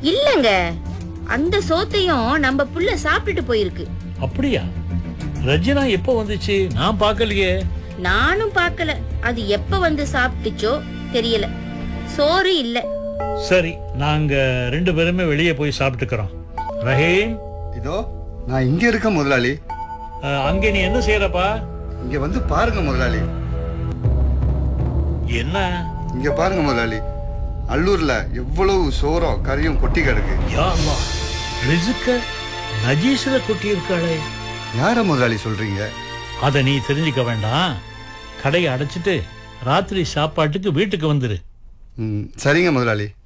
இல்லங்க அந்த சோத்தையும் நம்ம புள்ள சாப்பிட்டுட்டு போயிருக்கு அப்படியா ரஜினா எப்போ வந்துச்சு நான் பார்க்கலையே நானும் பார்க்கல அது எப்ப வந்து சாப்பிட்டுச்சோ தெரியல சோறு இல்ல சரி நாங்க ரெண்டு பேருமே வெளியே போய் சாப்பிட்டுக்கிறோம் ரஹீம் இதோ நான் இங்க இருக்கேன் முதலாளி அஹ், அங்கே நீ என்ன செய்யறப்பா இங்க வந்து பாருங்க முதலாளி என்ன இங்க பாருங்க முதலாளி அல்லூர்ல எவ்வளவு சோறம் கறியும் கொட்டி கிடக்கு யா அல்லாஹ், ரிசுக்க நஜீஸ்ல கொட்டி இருக்காளே யார முதலாளி சொல்றீங்க அதை நீ தெரிஞ்சுக்க வேண்டாம் கடையை அடைச்சிட்டு ராத்திரி சாப்பாட்டுக்கு வீட்டுக்கு வந்துரு ம், சரிங்க முதலாளி